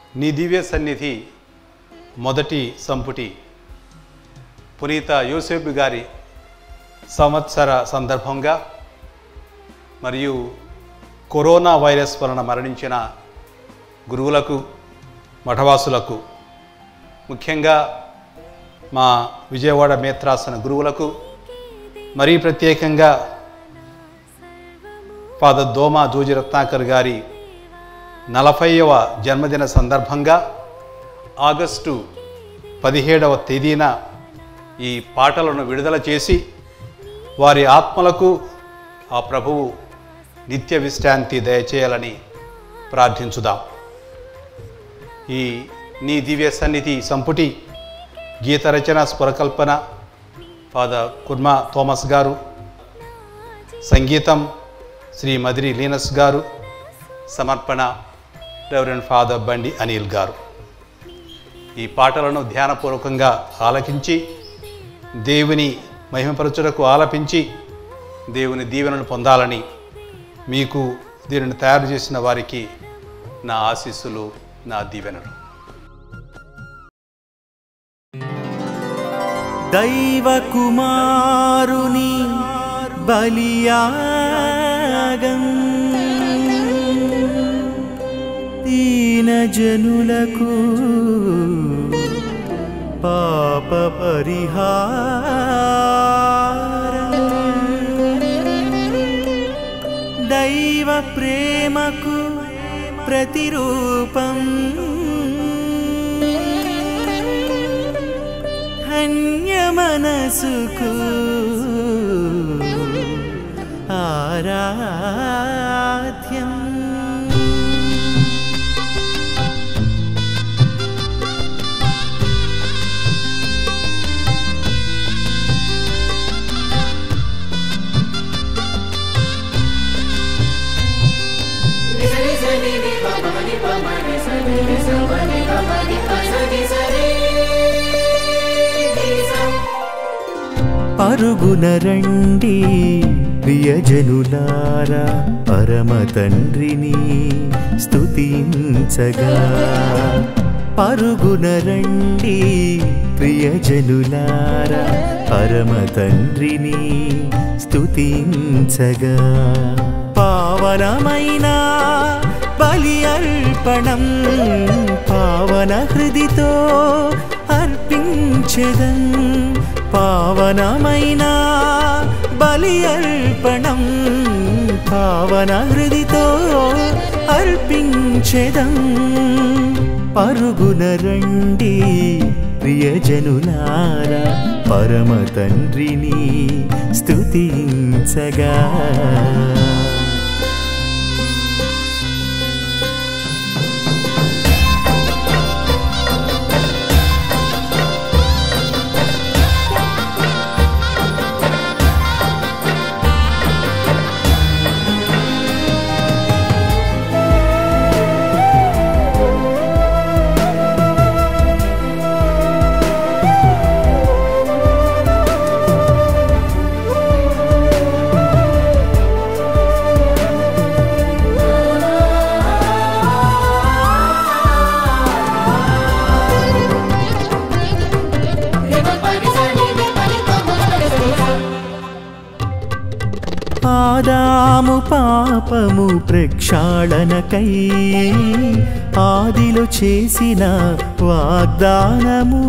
నీ దివ్య సన్నిధి మొదటి సంపుటి పునీత యూసెఫ్ గారి సంవత్సర సందర్భంగా మరియు కరోనా వైరస్ వలన మరణించిన గురువులకు మఠవాసులకు ముఖ్యంగా మా విజయవాడ మేత్రాసన గురువులకు మరీ ప్రత్యేకంగా ఫాదర్ దోమా జూజి రత్నాకర్ గారి నలభైవ జన్మదిన సందర్భంగా ఆగస్టు పదిహేడవ తేదీన ఈ పాటలను విడుదల చేసి వారి ఆత్మలకు ఆ ప్రభువు నిత్య విశ్రాంతి దయచేయాలని ప్రార్థించుదాం ఈ నీ దివ్య సన్నిధి సంపుటి గీత రచన స్వరకల్పన ఫాదర్ కుర్మా థోమస్ గారు సంగీతం శ్రీ మదిరి లీనస్ గారు సమర్పణ రెవరెండ్ ఫాదర్ బండి అనిల్ గారు ఈ పాటలను ధ్యానపూర్వకంగా ఆలకించి దేవుని మహిమపరచుటకు ఆలపించి దేవుని దీవెనలు పొందాలని మీకు దీనిని తయారు చేసిన వారికి నా ఆశీస్సులు నా దీవెనలు దైవకుమారుని బలియాగం దీనజనులకు పాప పరిహారం దైవ ప్రేమకు ప్రతిరూపం ధన్య మనసుకు ఆరాధ్యం పరుగున రండి ప్రియజనులారా పరమ తండ్రిని స్తుతించగా పరుగున రండి ప్రియజనులారా పరమ తండ్రిని స్తుతించగా పావనమైన బలి అర్పణం పావన హృదితో అర్పించెదం పావనమైన బలి అర్పణం పావన హృదితో అర్పించెదం పరుగున రండి ప్రియజనులారా పరమ తండ్రిని స్తుతించగా ఆదాము పాపము ప్రక్షాళనకై ఆదిలో చేసిన వాగ్దానము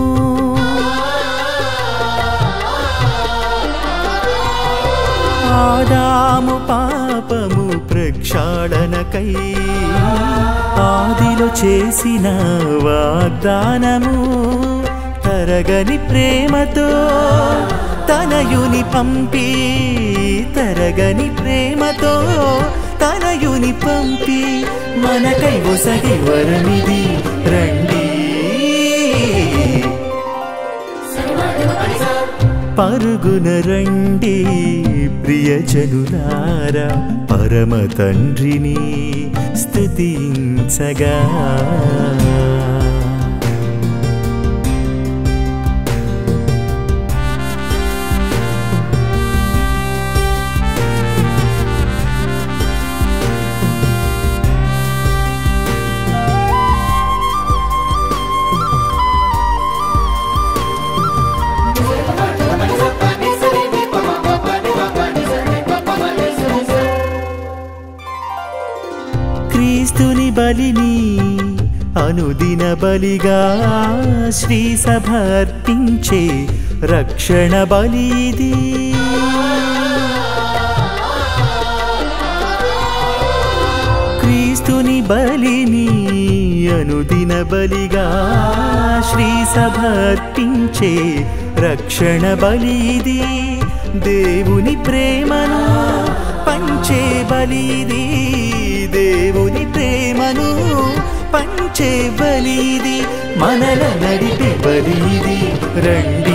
ఆదాము పాపము ప్రక్షాళనకై ఆదిలో చేసిన వాగ్దానము తరగని ప్రేమతో తనయుని పంపి తరగని ప్రేమతో తనయుని పంపి మనకై ఒసగి వరమిది రండి పరుగున రండి ప్రియజనులారా పరమ తండ్రిని స్తుతించగా బలిని అనుదిన బలిగా శ్రీ సభ అర్పించే రక్షణ బలిది క్రీస్తుని బలిని అనుదిన బలిగా శ్రీ సభ అర్పించే రక్షణ బలిది దేవుని ప్రేమను పంచే బలిది దేవుని ప్రేమను పంచే బలిది మనల నడిపే బలిది రండి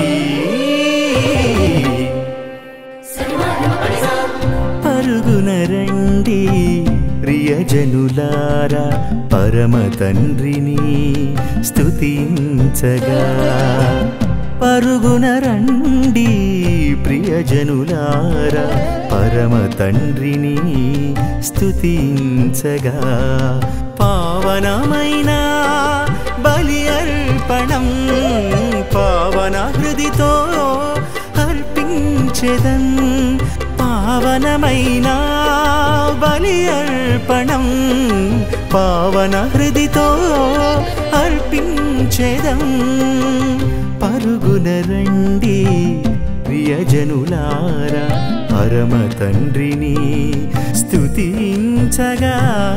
పరుగున రండి ప్రియజనులారా పరమ తండ్రిని స్తుతించగా పరుగున రండి ప్రియజనులారా పరమ తండ్రిని స్తుతించగా పావనమైన బలి అర్పణం పావన హృదితో అర్పించెదం పావనమైన బలి అర్పణం పావన హృదితో అర్పించెదం పరుగున రండి ప్రియజనులారా పరమ తండ్రిని స్తుతించగా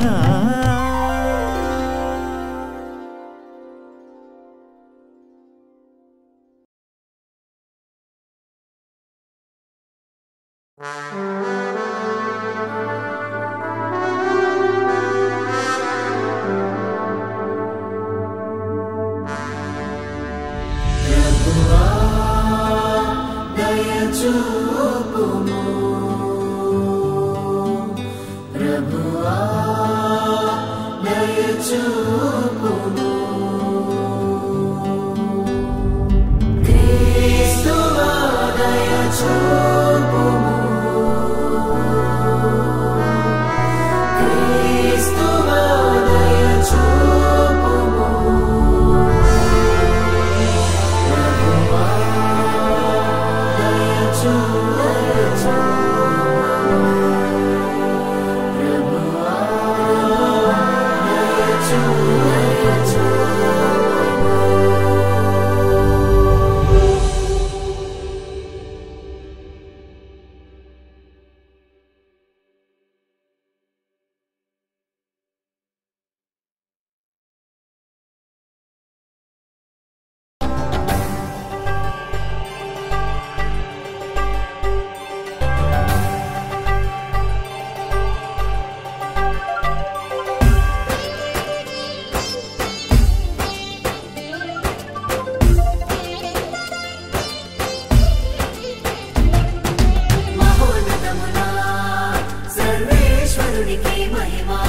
మహోన్నతమునా సర్వేశ్వరునికి మహిమా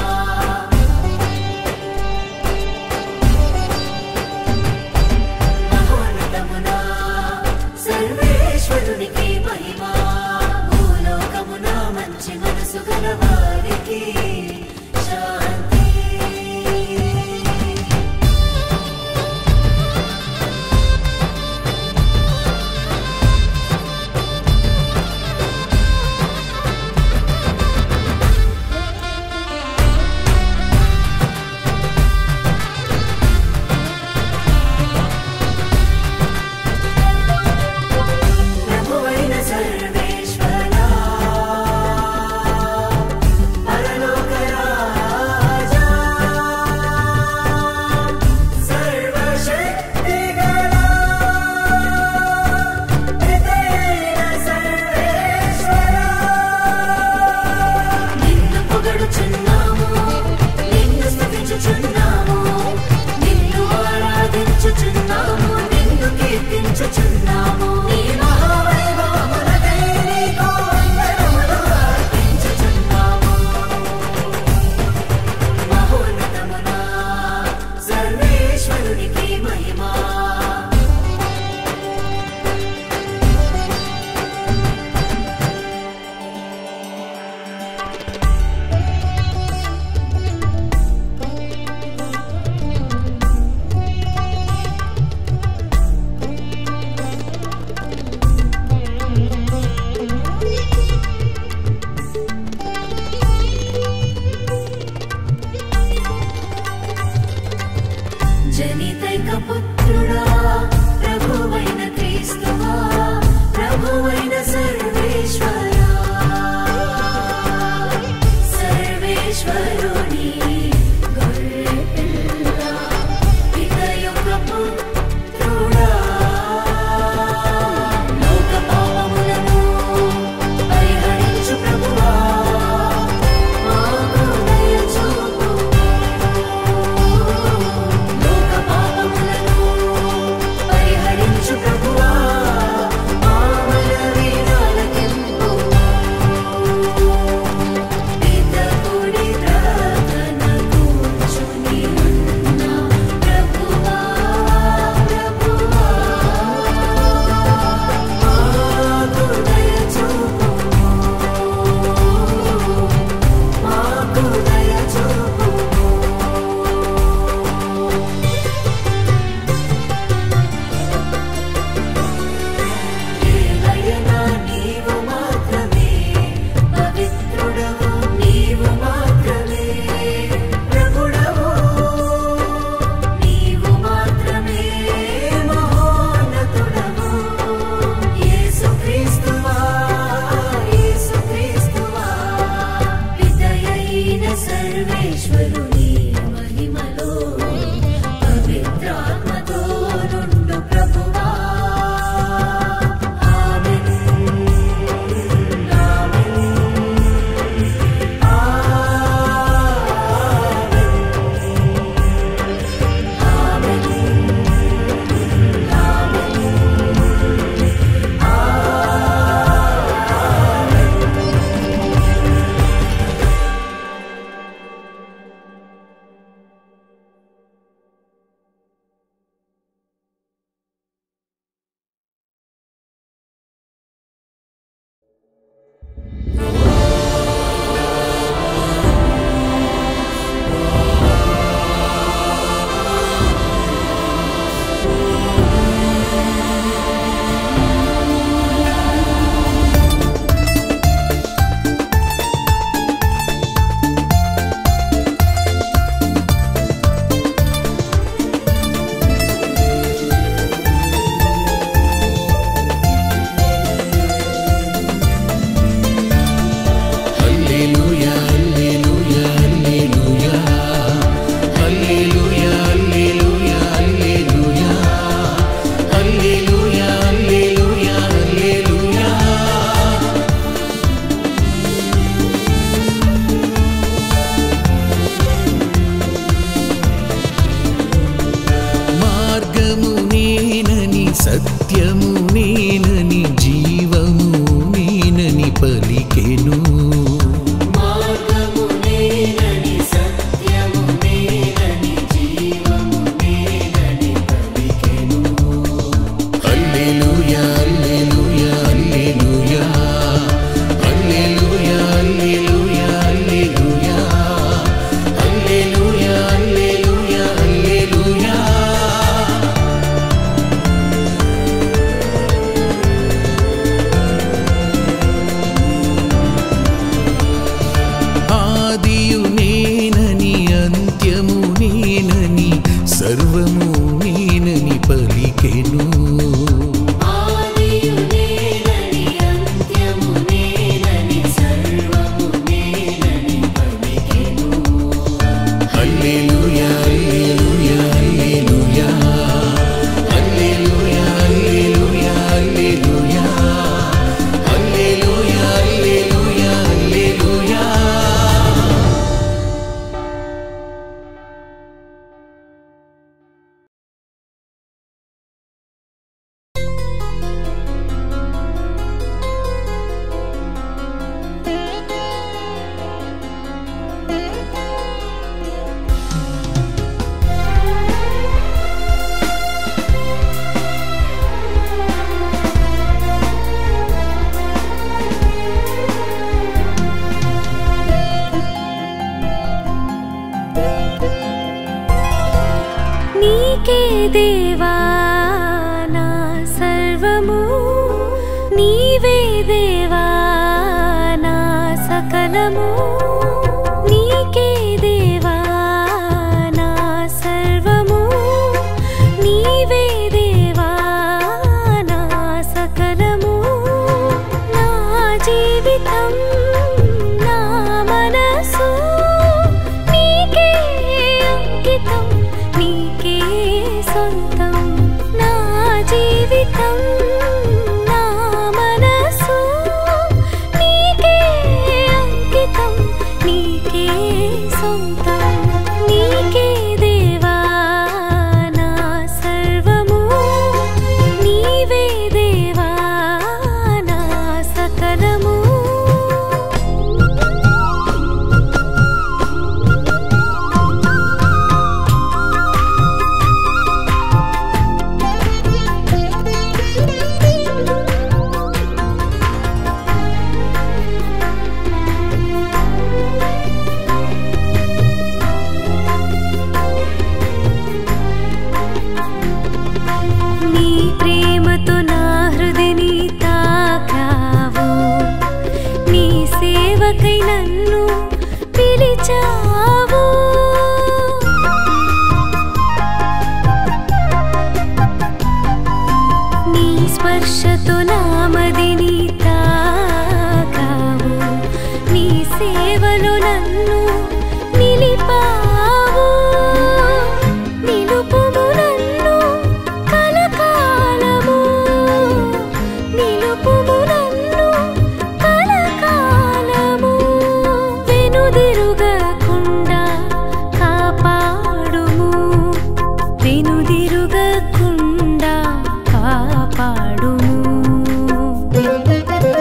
మహోన్నతమునా సర్వేశ్వరునికి మహిమా భూలోకమున మంచి మనసు గలవారికి శాంతి ప్రభువైన మార్గము నేనని జీవము నేనని పలికెను మార్గము నేనని సత్యము నేనని జీవము నేనని పలికెను హల్లెలూయా హల్లెలూయా హల్లెలూయా హల్లెలూయా హల్లెలూయా హల్లెలూయా హల్లెలూయా హల్లెలూయా హల్లెలూయా ఆదియు నేనని అంత్యము నేనని సర్వము నేనని పలికెను ఆదియు నేనని అంత్యము నేనని సర్వము నేనని పలికెను హల్లెలూయా హల్లెలూయా హల్లెలూయా హల్లెలూయా హల్లెలూయా హల్లెలూయా హల్లెలూయా హల్లెలూయా హల్లెలూయా నీకే దేవా నా సర్వము నీవే దేవా నా సకలము నీకే దేవా నా సర్వము నీవే దేవా నా సకలము నా జీవితం నా మనసు నీకే అంకితం నీకే సొంతం నా జీవితం నా మనసు నీకే అంకితం నీకే సొంతం నీకే దేవా నా సర్వము నీవే దేవా నా సకలము నీ ప్రేమతో నా హృదిని తాకావు నీ సేవకై నన్ను పిలిచావు నీ స్పర్శతో నా మదిని తాకావు నీ సేవలో నన్ను నిలిపావు నిలుపుము నన్ను కలకాలము నిలుపుము నన్ను కలకాలము వెనుదిరుగకుండా కాపాడుము వెనుదిరుగకుండా కాపాడుము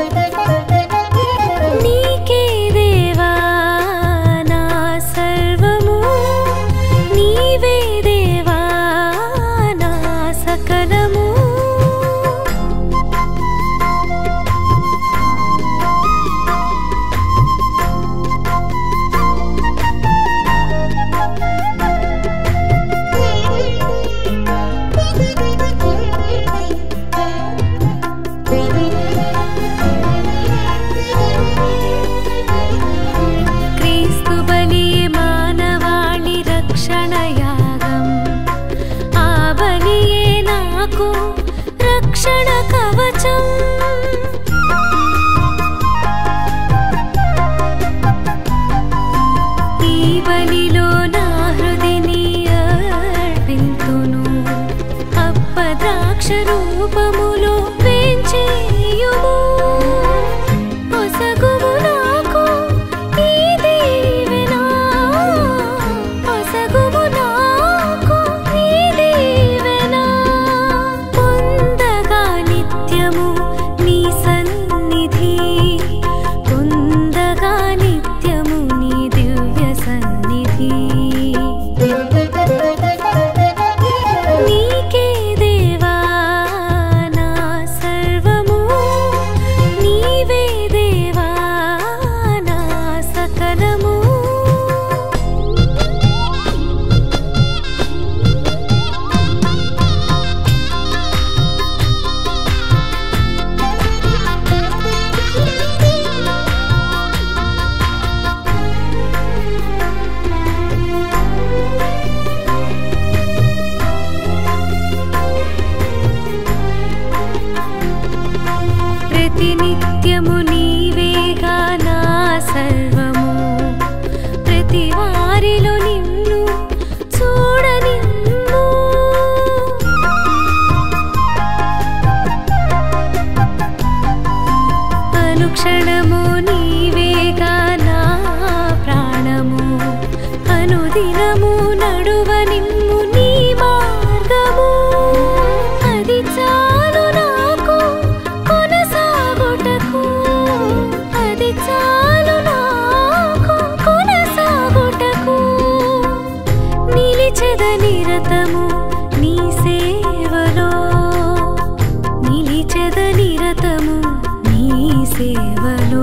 అనుక్షణము నీవేగా నా ప్రాణము అనుదినము నడువ నిమ్ము నీ మార్గము అది చాలు నాకు కొనసాగుటకు అది చాలు నాకు కొనసాగుటకు నిలిచెద నిరతము నీ సేవలో నిలిచెద నిరతము నీ సేవలో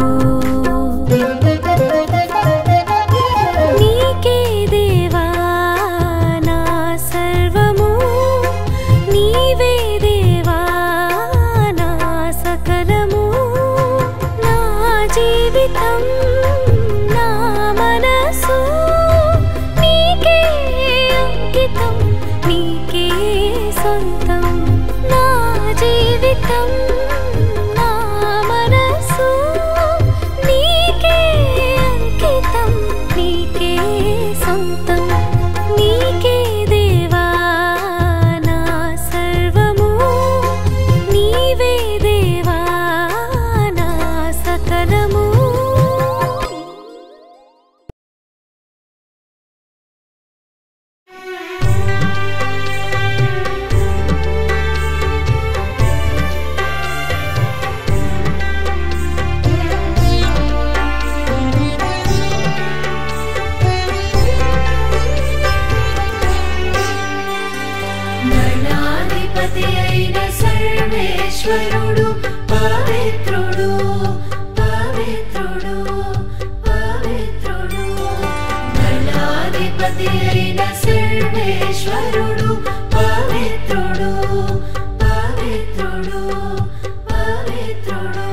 నీకే దేవా నా సర్వము నీవే దేవా నా సకలము నా జీవితం నా మనసు నీకే అంకితం నీకే సొంతం నా జీవితం నా మనసు నీకే అంకితం నీకే సొంతం నీకే దేవా నా సర్వము నీవే దేవా నా సకలము గణాధిపతి అయిన సర్వేశ్వరుడు పవిత్రుడు పవిత్రుడు పవిత్రుడు గణాధిపతి అయిన సర్వేశ్వరుడు పవిత్రుడు పవిత్రుడు పవిత్రుడు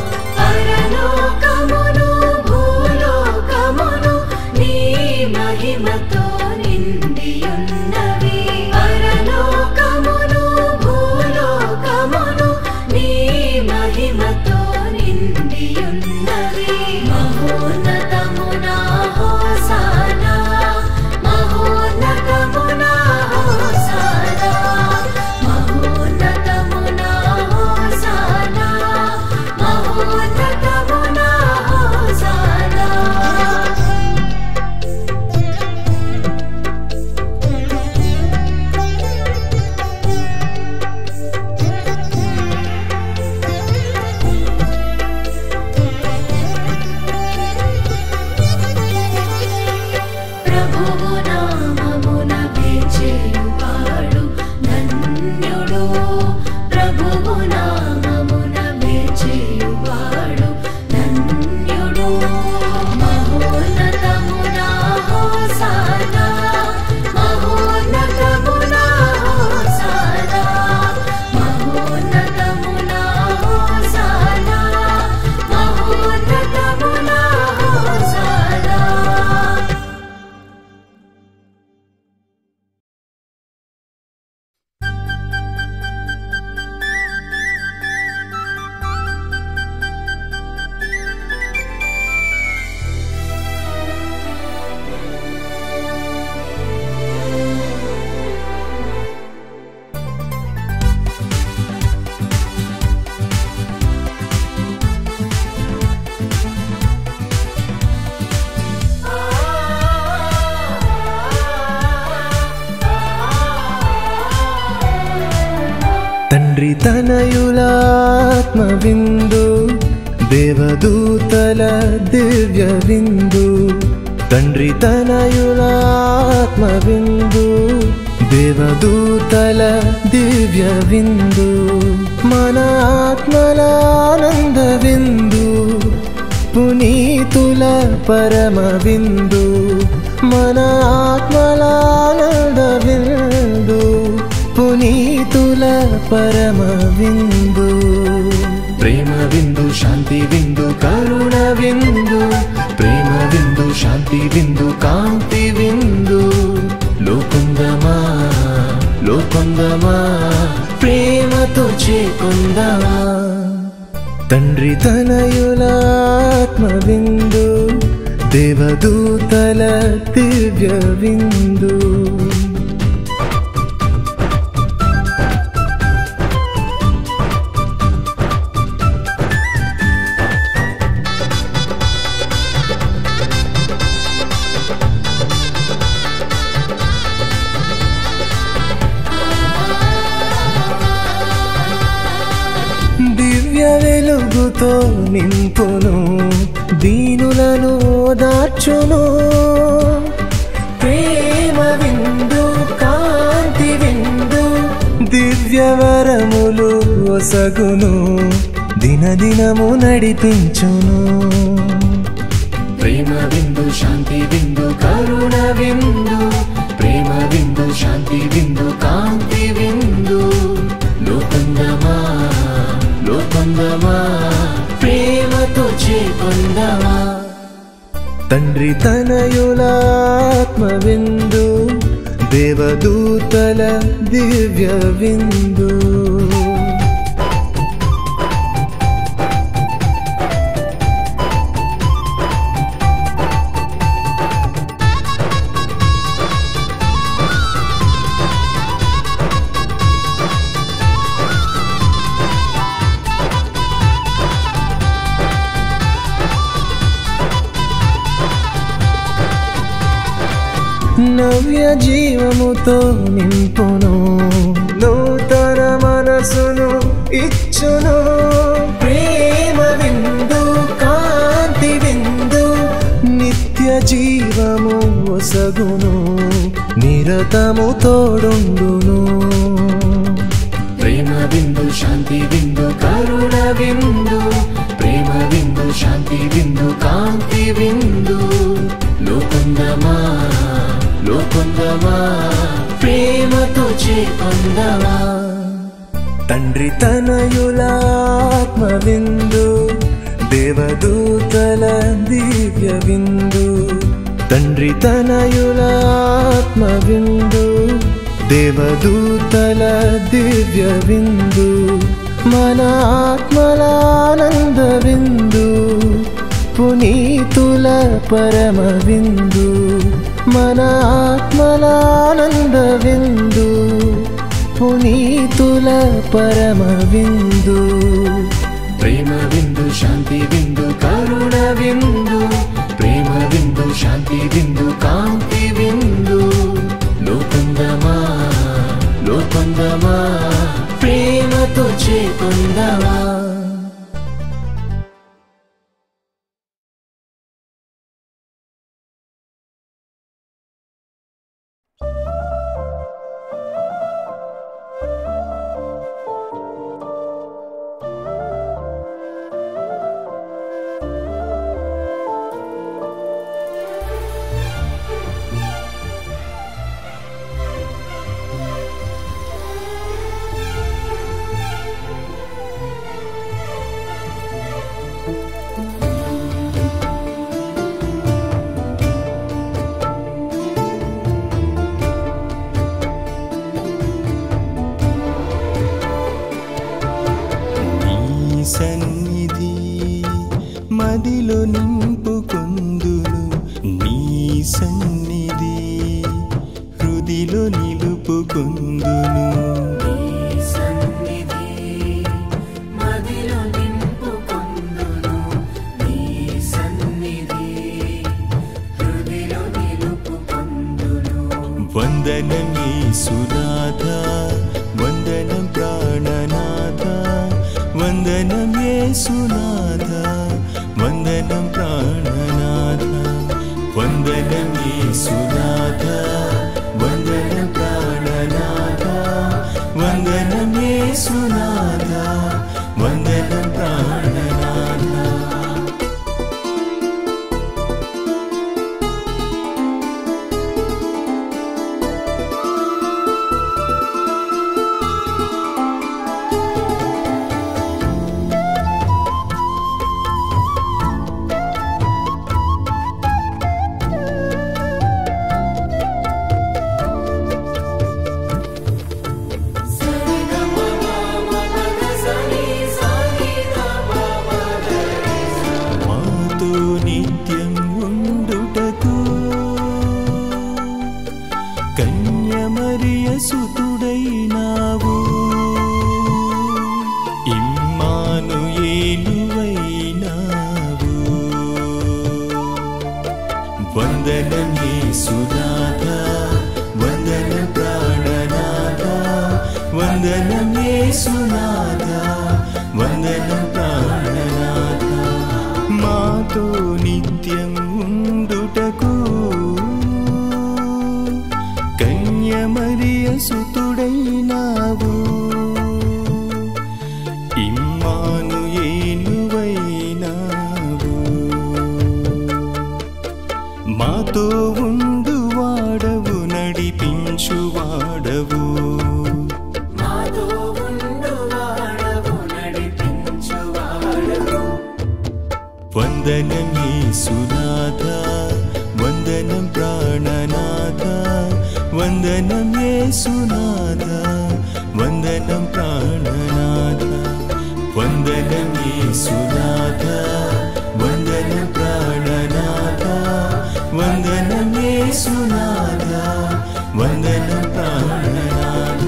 పరలోకమును భూలోకమును నీ మహిమతో నిండియున్నవి పరలోకమును భూలోకమును నీ మహిమతో నిండియున్నవి మహోన్నతమునా హోసానా మహోన్నతమునా హోసానా మహోన్నతమునా హోసానా మహోన్నతమునా హోసానా ప్రభువు నామమున వేచేయువాడు ధన్యుడు ప్రభువు నామమున వేచేయువాడు ధన్యుడు మహోన్నతమునా హోసానా మహోన్నతమునా హోసానా మహోన్నతమునా హోసానా మహోన్నతమునా హోసానా తండ్రి తనయులాత్మ విందు దేవదూతల దివ్య విందు తండ్రి తనయులాత్మ విందు దేవదూతల దివ్య విందు మన ఆత్మల ఆనంద విందు పునీతుల పరమ విందు మన ఆత్మల ఆనంద విందు పునీతుల పరమ విందు ప్రేమ విందు శాంతి విందు కరుణ విందు ప్రేమ విందు శాంతి విందు కాంతి విందు లోకుందమా లోకుందమా ప్రేమతో చేకుందమా తండ్రి తనయులాత్మ విందు దేవదూతల దివ్య విందు దివ్య వెలుగుతో నింపును దీనులను దాచును ప్రేమ విందు కాంతి విందు దివ్య వరములు ఒసగును దినదినము నడిపించును ప్రేమ బిందు శాంతి బిందు కరుణ బిందు ప్రేమ బిందు శాంతి బిందు కాంతి బిందు లోకందమా లోకందమా ప్రేమతో చేకొందమా తండ్రి తనయులాత్మ విందు దేవదూతల దివ్య విందు నవ్య జీవముతో నింపును నూతన మనసును ఇచ్చును ప్రేమ విందు కాంతి విందు నిత్య జీవము ఒసగును నిరతము తోడుండును ప్రేమ బిందు శాంతి బిందు కరుణ బిందు ప్రేమ బిందు శాంతి బిందు కాంతి బిందు లోకందమా లోకందమా ప్రేమతో చేకొందమా తండ్రి తనయులాత్మ విందు దేవదూతల దివ్య విందు తండ్రి తనయులాత్మ విందు దేవదూతల దివ్య విందు మన ఆత్మలానంద విందు పునీతుల పరమ విందు మన ఆత్మలానంద విందు పునీతుల పరమ విందు ప్రేమ బిందు శాంతి బిందు కరుణ బిందు ప్రేమ బిందు శాంతి బిందు కాంతి బిందు లోకందమా లోకందమా ప్రేమతో చేకొందమా నీ సన్నిధి మదిలో నింపుకొందును నీ సన్నిధి హృదిలో నిలుపుకొందును వందనం యేసునాథ వందనం ప్రాణనాథ వందనం యేసునాథ వందనం ప్రాణనాథ వందనం యేసునాథ వందనం ప్రాణనాథ వందనం యేసునాథ వందనం ప్రాణనాథ మాతో నిత్యం ఉండుటకు కన్యమరియ సుతుడైనావు ఇమ్మాను ఏలువైనావు వందనం యేసునాథ వందన ప్రాణనాథ వందనం యేసునాథ వందనం వందనం ప్రాణనాథ మాతో నిత్యం ఉండుటకు కన్యమరియ సుతుడైనావు ఇమ్మాను ఏనువైనావు మాతో ఉండు వాడవు నడిపించు వాడవు వందనం యేసునాథ వందనం ప్రాణనాథ వందనం యేసునాథ వందనం ప్రాణనాథ వందనం యేసునాథ వందనం ప్రాణనాథ వందనం యేసునాథ వందనం ప్రాణనాథ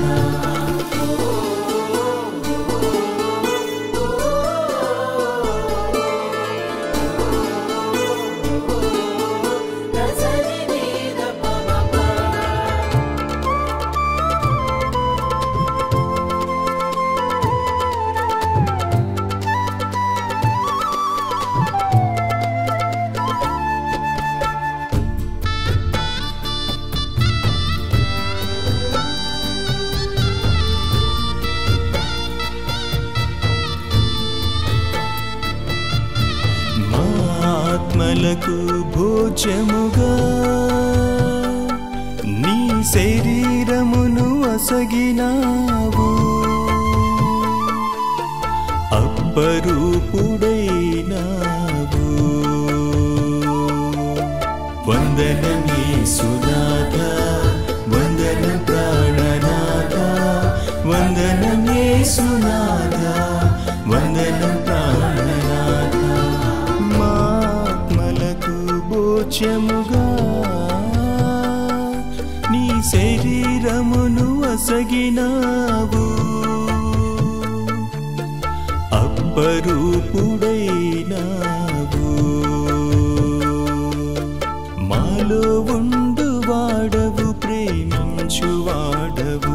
మా ఆత్మలకు భోజముగా నీ శరీరమును అసగినావు అప్పరూపుడైనావు వందనం యేసునాథ వందనం ప్రాణనాథ వందనం యేసునాథ వందనం ప్రాణనాథ మా ఆత్మలకు భోజ్యముగా నీ శరీరమును అసగినావు అప్పరూపుడైనావు మాలో ఉండు వాడవు ప్రేమించు వాడవు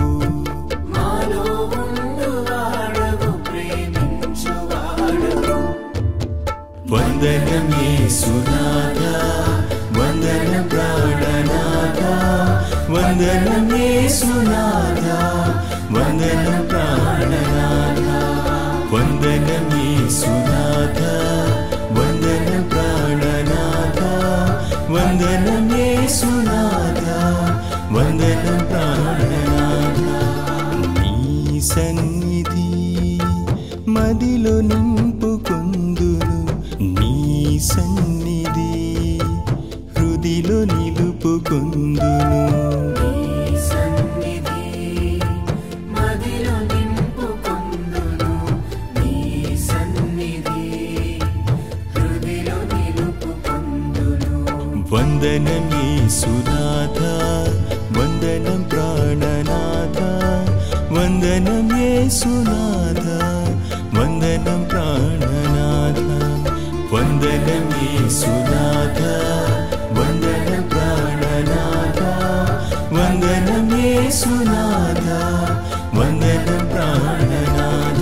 వందనం యేసునాథ వందనం ప్రాణనాథ వందనం యేసునాథ వందనం ప్రాణనాథ వందనం యేసునాథ వందనం ప్రాణనాథ వందనం యేసునాథ వందనం ప్రాణనాథ నీ సన్నిధి మదిలో నింపుకొందును నీ సన్నిధి హృదిలో నిలుపుకొందును వందనం యేసునాథ వందనం ప్రాణనాథ వందనం యేసునాథ వందనం ప్రాణనాథ వందనం యేసునాథ వందనం ప్రాణనాథ వందనం యేసునాథ వందనం ప్రాణనాథ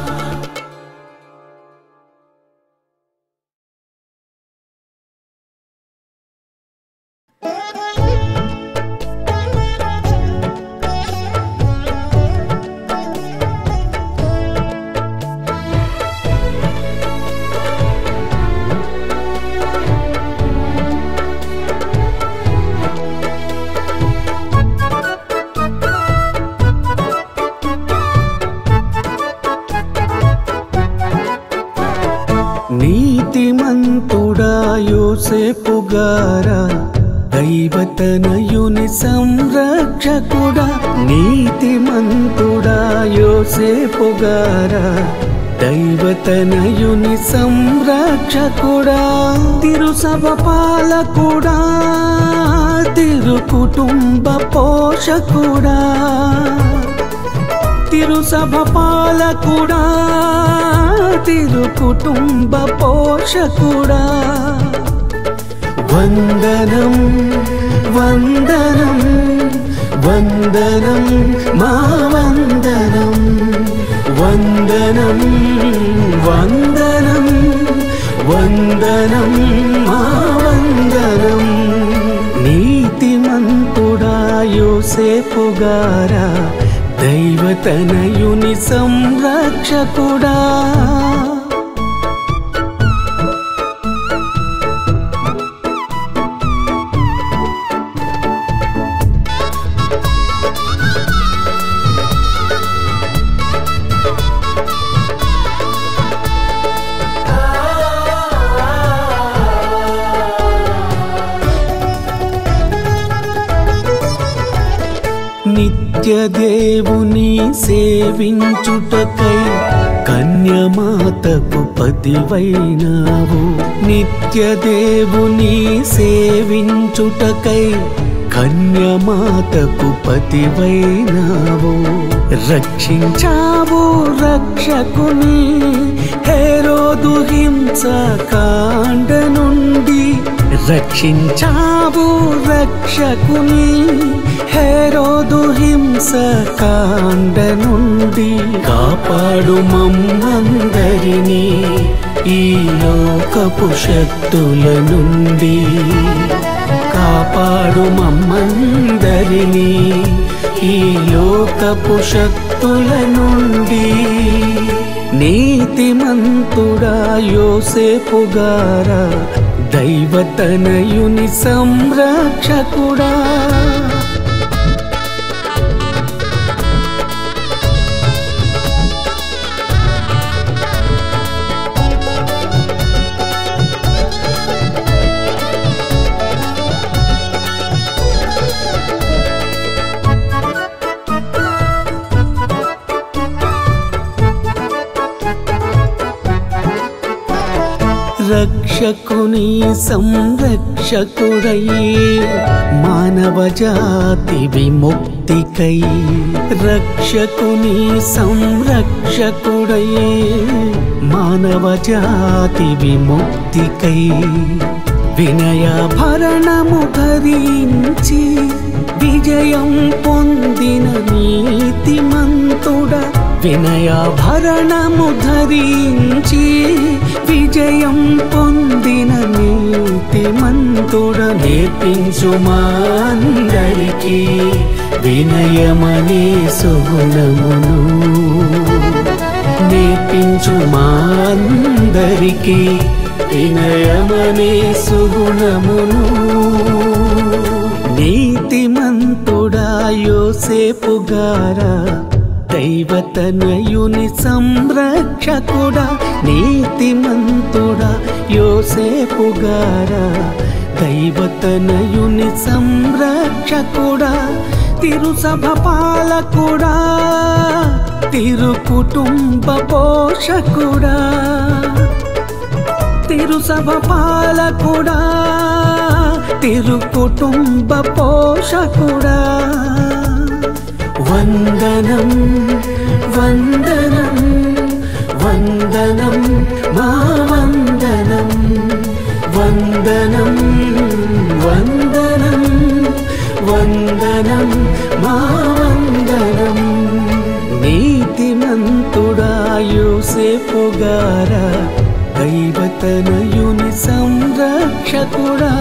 నీతిమంతుడా యోసేపు గారా దైవతనయుని సంరక్షకుడా నీతిమంతుడా యోసేపు గారా దైవతనయుని సంరక్షకుడా తిరుసభ పాలకుడా తిరు కుటుంబ పోషకుడా తిరుసభ పాలకుడా తిరు కుటుంబ పోషకుడా వందనం వందనం వందనం మా వందనం వందనం వందనం వందనం మా వందనం నీతిమంతుడా యోసేపుగారా దైవతనయుని సంరక్షకుడా నిత్య దేవుని సేవించుటకై కన్యమాతకు పతివైనావు నిత్య దేవుని సేవించుటకై కన్యమాతకు పతివైనావు రక్షించావు రక్షకుని హేరోదు హింస కాండ నుండి రక్షించావు రక్షకుని హేరోదు హింస కాండ నుండి కాపాడు మమ్మందరినీ ఈ లోకపు శక్తుల నుండి కాపాడు మమ్మందరినీ ఈ లోకపు శక్తుల నుండి నీతిమంతుడా యోసేపుగారా దైవతనయుని సంరక్షకుడా రక్షకుని సంరక్షకుడయే మానవ జాతి విముక్తికై రక్షకుని సంరక్షకుడయే మానవ జాతి విముక్తికై వినయాభరణము ధరించి విజయం పొందిన నీతిమంతుడ వినయాభరణము ధరించి విజయం పొందిన నీతిమంతుడ నేర్పించు మా అందరికీ వినయమనే సుగుణమును నేర్పించు మా అందరికీ వినయమనే సుగుణమును నీతిమంతుడా యోసేపుగారా దైవతనయుని సంరక్షకుడా నీతిమంతుడా యోసేపుగారా దైవతనయుని సంరక్షకుడా తిరుసభ పాలకుడా తిరు కుటుంబ పోషకుడా తిరుసభ పాలకుడా తిరు కుటుంబ పోషకుడా వందనం వందనం వందనం మా వందనం వందనం వందనం వందనం మా వందనం నీతిమంతుడా యోసేపుగారా దైవతనయుని సంరక్షకుడా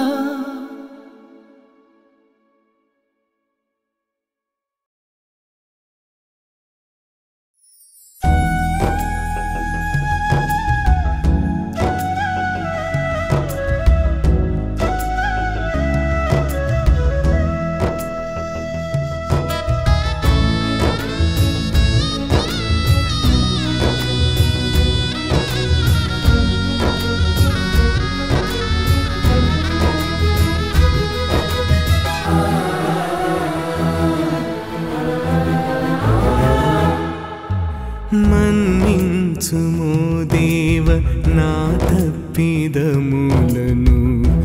మన్నించుము దేవ నా తప్పిదములను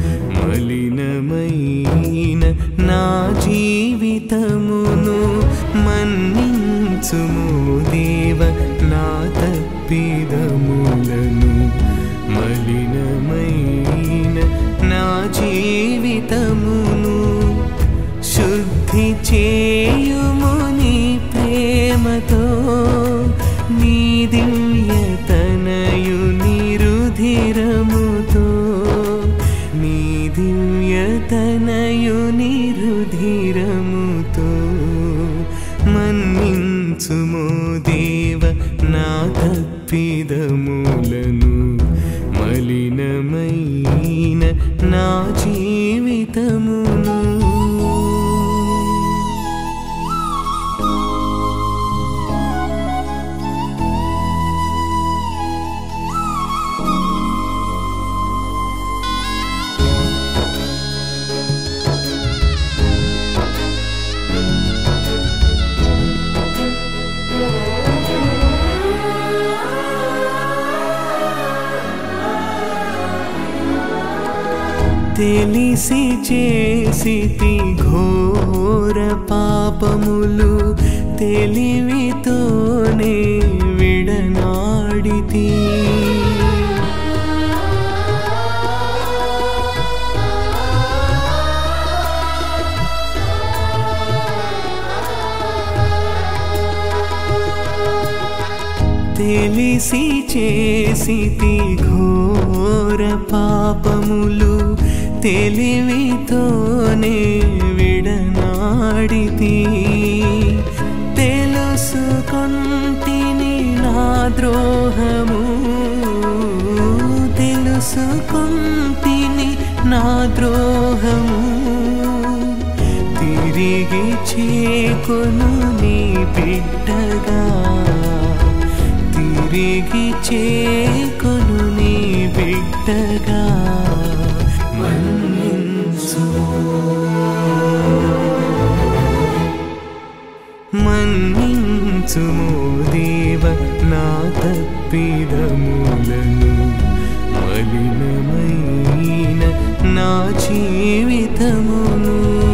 మలినమైన నా జీవితమును మన్నించుము దేవ నా తప్పిదములను మలినమైన నా జీవితమును శుద్ధి చేయుము నీ ప్రేమతో పాపములను మలినమైన నా జీవితమును తెలిసి చేసితి ఘోర పాపములు తెలివితోనే విడనాడితి తెలిసి చేసితి ఘోర పాపములు తెలివితోనే విడనాడితి తెలుసుకొంటిని నా ద్రోహము తెలుసుకొంటిని నా ద్రోహము తిరిగి చేకొను నీ బిడ్డగా తిరిగి చేకొను నీ బిడ్డగా మన్నించు మన్నించుము దేవ నా తప్పిదములను మలినమైన నా జీవితమును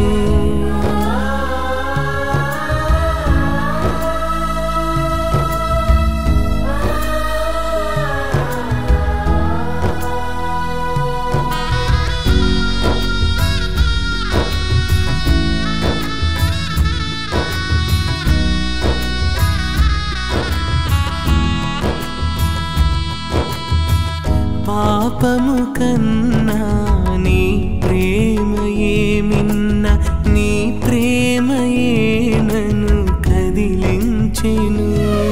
పాపము కన్నా నీ ప్రేమయే మిన్న నీ ప్రేమయే నన్ను కదిలించెను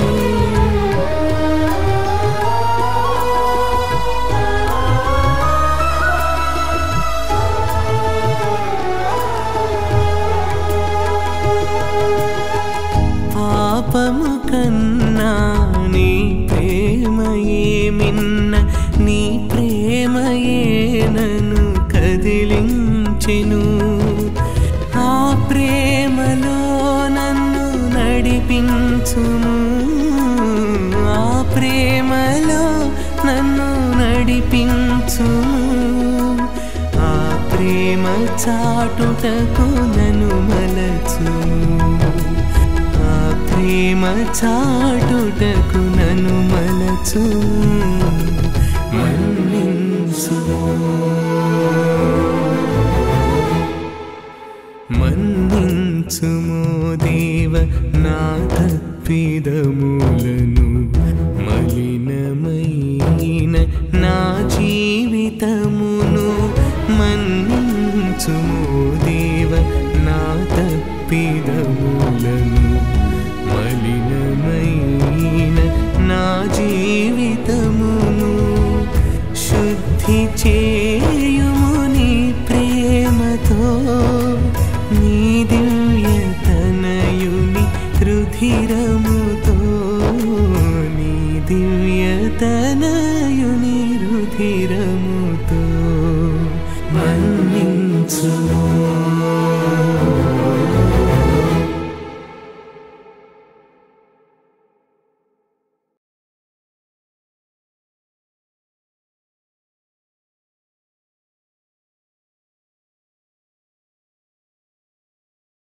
పాపము కన్నా నీ ప్రేమయే మిన్న నీ ప్రేమయే నన్ను కదిలించెను ఆ ప్రేమలో నన్ను నడిపించును ఆ ప్రేమలో నన్ను నడిపించును ఆ ప్రేమ చాటుటకు నన్ను మలచును ఆ ప్రేమ చాటుటకు నన్ను మలచు మన్నించు మన్నించుమో దేవ నా తప్పిదములను మలినమైన నా జీవితమును మన్నించుమో దేవ నా తప్పిదములను మలినమైన నా జీవితమును శుద్ధి చేయుము నీ ప్రేమతో నీ దివ్యతనయుని రుధిరముతో నీ దివ్యతనయుని రుధిరముతో మన్నించు